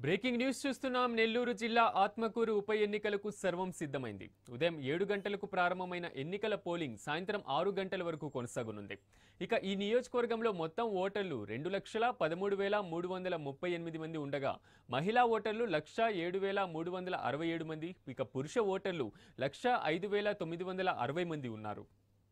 breaking news చూస్తున్నాం నెల్లూరు జిల్లా ఆత్మకూరు ఉప ఎన్నికలకు సర్వం సిద్ధమైంది ఉదయం ఏడు గంటలకు ప్రారంభమైన ఎన్నికల పోలింగ్ సాయంత్రం ఆరు గంటల వరకు కొనసాగనుంది ఇక ఈ నియోజకవర్గంలో మొత్తం ఓటర్లు రెండు లక్షల పదమూడు వేల మూడు వందల ముప్పై ఎనిమిది మంది ఉండగా మహిళా ఓటర్లు లక్ష ఏడు వేల మూడు వందల అరవై ఏడు మంది ఇక పురుష ఓటర్లు లక్ష ఐదు వేల తొమ్మిది వందల అరవై మంది ఉన్నారు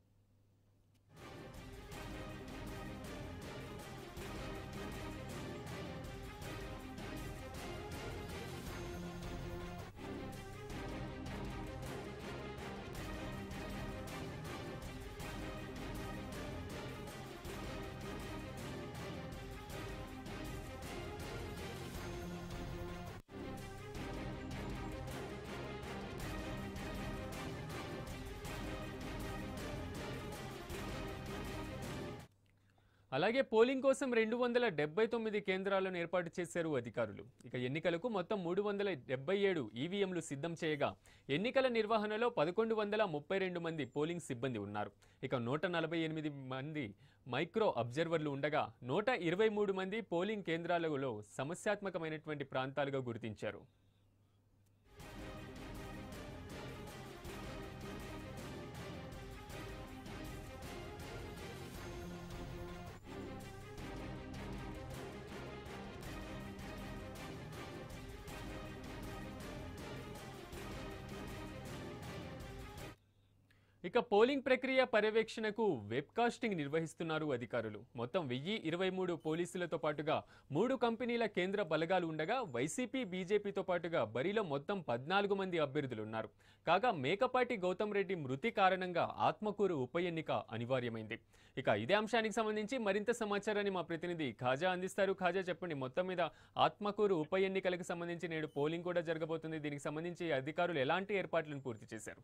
అలాగే పోలింగ్ కోసం రెండు వందల డెబ్బై తొమ్మిది కేంద్రాలను ఏర్పాటు చేశారు అధికారులు ఇక ఎన్నికలకు మొత్తం మూడు వందల డెబ్బై ఏడు ఈవీఎంలు సిద్ధం చేయగా ఎన్నికల నిర్వహణలో పదకొండు వందల ముప్పై రెండు మంది పోలింగ్ సిబ్బంది ఉన్నారు ఇక నూట నలభై ఎనిమిది మంది మైక్రో అబ్జర్వర్లు ఉండగా నూట ఇరవై మూడు మంది పోలింగ్ కేంద్రాలలో సమస్యాత్మకమైనటువంటి ప్రాంతాలుగా గుర్తించారు ఇక పోలింగ్ ప్రక్రియ పర్యవేక్షణకు వెబ్కాస్టింగ్ నిర్వహిస్తున్నారు అధికారులు మొత్తం వెయ్యి ఇరవై మూడు పోలీసులతో పాటుగా మూడు కంపెనీల కేంద్ర బలగాలు ఉండగా వైసీపీ బీజేపీతో పాటుగా బరిలో మొత్తం పద్నాలుగు మంది అభ్యర్థులు ఉన్నారు కాగా మేకపాటి గౌతమ్ రెడ్డి మృతి కారణంగా ఆత్మకూరు ఉప ఎన్నిక అనివార్యమైంది ఇక ఇదే అంశానికి సంబంధించి మరింత సమాచారాన్ని మా ప్రతినిధి ఖాజా అందిస్తారు ఖాజా చెప్పండి మొత్తం మీద ఆత్మకూరు ఉప ఎన్నికలకు సంబంధించి నేడు పోలింగ్ కూడా జరగబోతుంది దీనికి సంబంధించి అధికారులు ఎలాంటి ఏర్పాట్లను పూర్తి చేశారు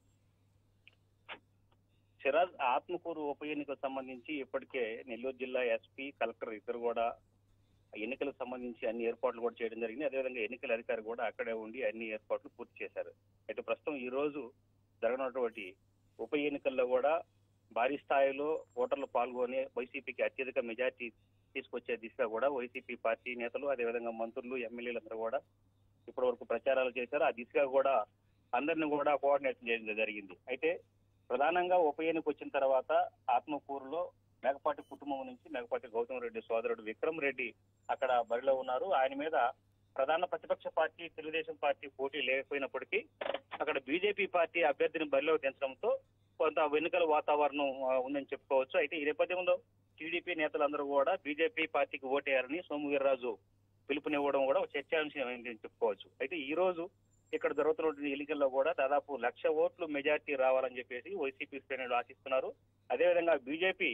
సిరాజ్ ఆత్మకూరు ఉప ఎన్నికకు సంబంధించి ఇప్పటికే నెల్లూరు జిల్లా ఎస్పీ కలెక్టర్ ఇద్దరు కూడా ఎన్నికలకు సంబంధించి అన్ని ఏర్పాట్లు కూడా చేయడం జరిగింది అదేవిధంగా ఎన్నికల అధికారి కూడా అక్కడే ఉండి అన్ని ఏర్పాట్లు పూర్తి చేశారు అయితే ప్రస్తుతం ఈ రోజు జరగనటువంటి ఉప ఎన్నికల్లో కూడా భారీ స్థాయిలో ఓటర్లు పాల్గొని వైసీపీకి అత్యధిక మెజార్టీ తీసుకొచ్చే దిశగా కూడా వైసీపీ పార్టీ నేతలు అదేవిధంగా మంత్రులు ఎమ్మెల్యేలందరూ కూడా ఇప్పటి వరకు ప్రచారాలు చేశారు ఆ దిశగా కూడా అందరిని కూడా కోఆర్డినేట్ చేయడం జరిగింది అయితే ప్రధానంగా ఉప ఎన్నిక వచ్చిన తర్వాత ఆత్మకూరులో మేకపాటి కుటుంబం నుంచి మేకపాటి గౌతమ్ రెడ్డి సోదరుడు విక్రమ్ రెడ్డి అక్కడ బరిలో ఉన్నారు ఆయన మీద ప్రధాన ప్రతిపక్ష పార్టీ తెలుగుదేశం పార్టీ పోటీ లేకపోయినప్పటికీ అక్కడ బీజేపీ పార్టీ అభ్యర్థిని బరిలో దించడంతో కొంత ఎన్నికల వాతావరణం ఆ, ఉందని చెప్పుకోవచ్చు అయితే ఈ నేపథ్యంలో టీడీపీ నేతలందరూ కూడా బీజేపీ పార్టీకి ఓటేయాలని సోము వీర్రాజు పిలుపునివ్వడం కూడా ఒక చర్చాంశం అయిందని చెప్పుకోవచ్చు అయితే ఈ రోజు ఇక్కడ జరుగుతున్న ఎన్నికల్లో కూడా దాదాపు లక్ష ఓట్లు మెజార్టీ రావాలని చెప్పేసి వైసీపీ శ్రేణులు ఆశిస్తున్నారు అదేవిధంగా బీజేపీ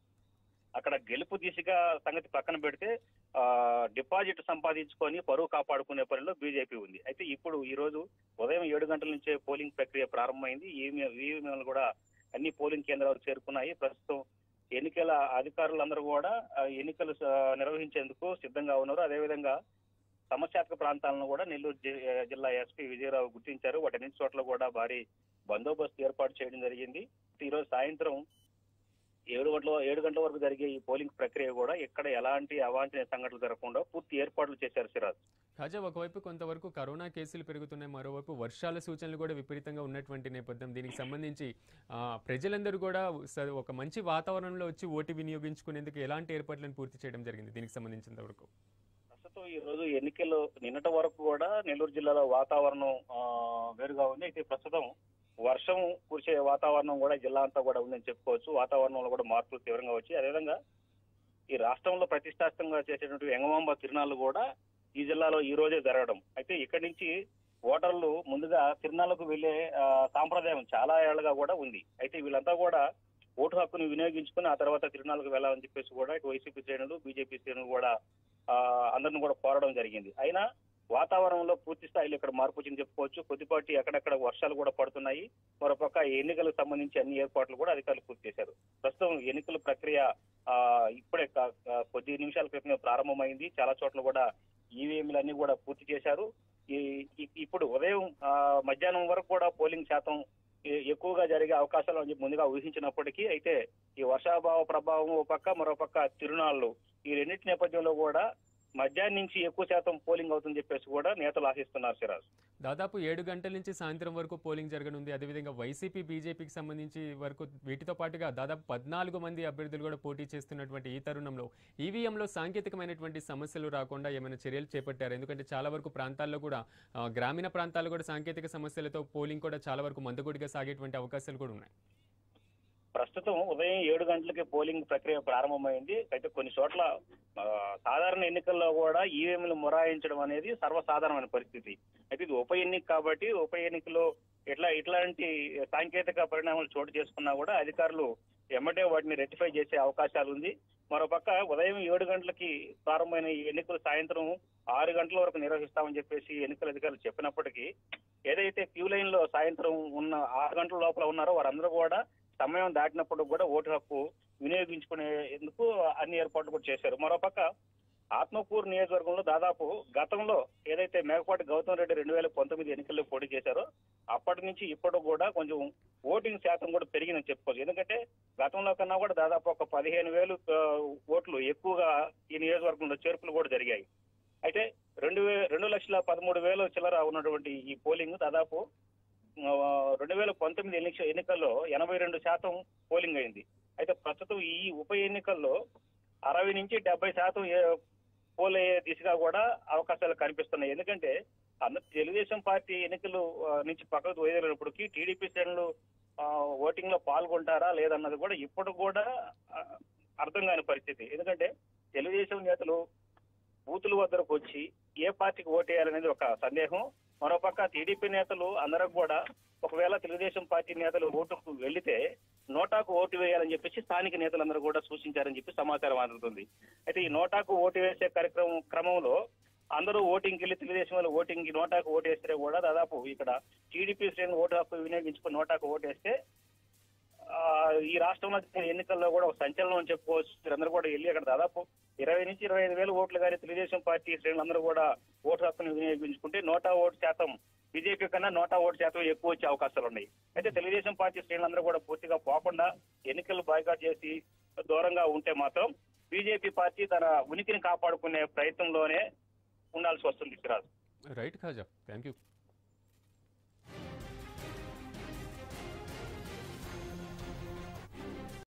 అక్కడ గెలుపు దిశగా సంగతి పక్కన పెడితే ఆ డిపాజిట్ సంపాదించుకొని పరువు కాపాడుకునే పనిలో బీజేపీ ఉంది అయితే ఇప్పుడు ఈ రోజు ఉదయం ఏడు గంటల నుంచే పోలింగ్ ప్రక్రియ ప్రారంభమైంది ఈవీఎంలు కూడా అన్ని పోలింగ్ కేంద్రాలు చేరుకున్నాయి ప్రస్తుతం ఎన్నికల అధికారులందరూ కూడా ఆ, ఎన్నికలు స- నిర్వహించేందుకు సిద్ధంగా ఉన్నారు అదేవిధంగా సమస్యాత్మక ప్రాంతాలను కూడా నెల్లూరు జి- జిల్లా ఎస్పీ విజయరావు గుర్తించారు వాటన్నిటి చోట్ల కూడా భారీ బందోబస్తు ఏర్పాటు చేయడం జరిగింది ఈ రోజు సాయంత్రం ఏడు గంటల ఏడు గంటల వరకు జరిగే ఈ పోలింగ్ ప్రక్రియ కూడా ఎక్కడ ఎలాంటి అవాంఛనీయ సంఘటనలు జరగకుండా పూర్తి ఏర్పాట్లు చేశారు సిరాజ్ ఖాజా ఒకవైపు కొంతవరకు కరోనా కేసులు పెరుగుతున్నాయి మరోవైపు వర్షాల సూచనలు కూడా విపరీతంగా ఉన్నటువంటి నేపథ్యం దీనికి సంబంధించి ఆ, ప్రజలందరూ కూడా స- ఒక మంచి వాతావరణంలో వచ్చి ఓటు వినియోగించుకునేందుకు ఎలాంటి ఏర్పాట్లను పూర్తి చేయడం జరిగింది దీనికి సంబంధించినంత వరకు ప్రస్తుతం ఈ రోజు ఎన్నికలు నిన్నటి వరకు కూడా నెల్లూరు జిల్లాలో వాతావరణం ఆ, వేరుగా ఉంది అయితే ప్రస్తుతం వర్షం కురిసే వాతావరణం కూడా జిల్లా అంతా కూడా ఉందని చెప్పుకోవచ్చు వాతావరణంలో కూడా మార్పులు తీవ్రంగా వచ్చి అదేవిధంగా ఈ రాష్ట్రంలో ప్రతిష్టాత్మకంగా చేసేటువంటి వెంగమాంబ తిరునాళ్ళు కూడా ఈ జిల్లాలో ఈ రోజే జరగడం అయితే ఇక్కడి నుంచి ఓటర్లు ముందుగా తిరునాళ్ళకు వెళ్లే ఆ, సాంప్రదాయం చాలా ఏళ్లుగా కూడా ఉంది అయితే వీళ్ళంతా కూడా ఓటు హక్కును వినియోగించుకుని ఆ తర్వాత తిరునాళ్ళకు వెళ్ళాలని చెప్పేసి కూడా ఇటు వైసీపీ శ్రేణులు బీజేపీ శ్రేణులు కూడా ఆ, అందరిని కూడా కోరడం జరిగింది అయినా వాతావరణంలో పూర్తి స్థాయిలో ఇక్కడ మార్పు వచ్చింది చెప్పుకోవచ్చు కొద్దిపాటి అక్కడక్కడ వర్షాలు కూడా పడుతున్నాయి మరోపక్క ఎన్నికలకు సంబంధించి అన్ని ఏర్పాట్లు కూడా అధికారులు పూర్తి చేశారు ప్రస్తుతం ఎన్నికల ప్రక్రియ ఆ ఇప్పుడే కా- కా- కొద్ది నిమిషాల క్రితమే ప్రారంభమైంది చాలా చోట్ల కూడా ఈవీఎంలు అన్ని కూడా పూర్తి చేశారు ఈ ఈ- ఇప్పుడు ఉదయం ఆ, మధ్యాహ్నం వరకు కూడా పోలింగ్ శాతం ఎ- ఎక్కువగా జరిగే అవకాశాలు అని చెప్పి ముందుగా ఊహించినప్పటికీ అయితే ఈ వర్షాభావ ప్రభావం ఓ పక్క మరో పక్క తిరునాళ్ళు ఈ రెండింటి నేపథ్యంలో కూడా మధ్యాహ్నం నుంచి ఎక్కువ శాతం పోలింగ్ అవుతుందని చెప్పేసి కూడా నేతలు ఆశిస్తున్నారు సిరాజ్ దాదాపు ఏడు గంటల నుంచి సాయంత్రం వరకు పోలింగ్ జరగనుంది అదేవిధంగా వైసీపీ బీజేపీకి సంబంధించి వరకు వీటితో పాటుగా దాదాపు పద్నాలుగు మంది అభ్యర్థులు కూడా పోటీ చేస్తున్నటువంటి ఈ తరుణంలో ఈవీఎంలో సాంకేతికమైనటువంటి సమస్యలు రాకుండా ఏమైనా చర్యలు చేపట్టారు ఎందుకంటే చాలా వరకు ప్రాంతాల్లో కూడా ఆ, గ్రామీణ ప్రాంతాల్లో కూడా సాంకేతిక సమస్యలతో పోలింగ్ కూడా చాలా వరకు మందకొడిగా సాగేటువంటి అవకాశాలు కూడా ఉన్నాయి ప్రస్తుతం ఉదయం ఏడు గంటలకి పోలింగ్ ప్రక్రియ ప్రారంభమైంది అయితే కొన్ని చోట్ల ఆ, సాధారణ ఎన్నికల్లో కూడా ఈవీఎంలు మొరాయించడం అనేది సర్వసాధారణమైన పరిస్థితి అయితే ఇది ఉప ఎన్నిక కాబట్టి ఉప ఎన్నికలో ఇట్లా ఇట్లాంటి సాంకేతిక పరిణామాలు చోటు చేసుకున్నా కూడా అధికారులు ఎమ్మటే వాటిని రెక్టిఫై చేసే అవకాశాలు ఉంది మరోపక్క ఉదయం ఏడు గంటలకి ప్రారంభమైన ఈ ఎన్నికలు సాయంత్రం ఆరు గంటల వరకు నిర్వహిస్తామని చెప్పేసి ఎన్నికల అధికారులు చెప్పినప్పటికీ ఏదైతే క్యూ లైన్ లో సాయంత్రం ఉన్న ఆరు గంటల లోపల ఉన్నారో వారందరూ కూడా సమయం దాటినప్పుడు కూడా ఓటు హక్కు వినియోగించుకునేందుకు అన్ని ఏర్పాట్లు కూడా చేశారు మరోపక్క ఆత్మకూరు నియోజకవర్గంలో దాదాపు గతంలో ఏదైతే మేకపాటి గౌతమ్ రెడ్డి రెండు వేల పంతొమ్మిది ఎన్నికల్లో పోటీ చేశారో అప్పటి నుంచి ఇప్పుడు కూడా కొంచెం ఓటింగ్ శాతం కూడా పెరిగిందని చెప్పుకోవచ్చు ఎందుకంటే గతంలో కన్నా కూడా దాదాపు ఒక పదిహేను వేలు ఆ, ఓట్లు ఎక్కువగా ఈ నియోజకవర్గంలో చేర్పులు కూడా జరిగాయి అయితే రెండు వే రెండు లక్షల పదమూడు వేలు చిల్లర ఉన్నటువంటి ఈ పోలింగ్ దాదాపు ఆ, రెండు వేల పంతొమ్మిది ఎన్నిక ఎన్నికల్లో ఎనభై రెండు శాతం పోలింగ్ అయింది అయితే ప్రస్తుతం ఈ ఉప ఎన్నికల్లో అరవై నుంచి డెబ్బై శాతం ఏ- పోల్ అయ్యే దిశగా కూడా అవకాశాలు కనిపిస్తున్నాయి ఎందుకంటే అందరు తెలుగుదేశం పార్టీ ఎన్నికలు ఆ, నుంచి పక్కకు వదిలినప్పటికీ టీడీపీ శ్రేణులు ఆ, ఓటింగ్ లో పాల్గొంటారా లేదన్నది కూడా ఇప్పుడు కూడా ఆ, అర్థం కాని పరిస్థితి ఎందుకంటే తెలుగుదేశం నేతలు బూతుల వద్దకు వచ్చి ఏ పార్టీకి ఓటేయాలనేది ఒక సందేహం మరోపక్క టీడీపీ నేతలు అందరూ కూడా ఒకవేళ తెలుగుదేశం పార్టీ నేతలు ఓటుకు వెళ్లితే నోటాకు ఓటు వేయాలని చెప్పేసి స్థానిక నేతలందరూ కూడా సూచించారని చెప్పి సమాచారం అందుతుంది అయితే ఈ నోటాకు ఓటు వేసే కార్యక్రమం క్రమంలో అందరూ ఓటింగ్కి వెళ్ళి తెలుగుదేశం వాళ్ళు ఓటింగ్ నోటాకు ఓటు వేస్తే కూడా దాదాపు ఇక్కడ టీడీపీ శ్రేణి ఓటు హక్కు వినియోగించుకుని నోటాకు ఓటు వేస్తే ఆ, ఈ రాష్ట్రంలో జరిగిన ఎన్నికల్లో కూడా ఒక సంచలనం అని చెప్పుకోవచ్చు వీరందరూ కూడా వెళ్ళి అక్కడ దాదాపు ఇరవై నుంచి ఇరవై ఐదు వేలు ఓట్లు కానీ తెలుగుదేశం పార్టీ శ్రేణులందరూ కూడా ఓటు హక్కును వినియోగించుకుంటే నోటా ఓటు శాతం బీజేపీ కన్నా నోటా ఓటు శాతం ఎక్కువ వచ్చే అవకాశాలు ఉన్నాయి అయితే తెలుగుదేశం పార్టీ శ్రేణులందరూ కూడా పూర్తిగా పోకుండా ఎన్నికలు బాయ్కాట్ చేసి దూరంగా ఉంటే మాత్రం బీజేపీ పార్టీ తన ఉనికిని కాపాడుకునే ప్రయత్నంలోనే ఉండాల్సి వస్తుంది Siraj right Khaja thank you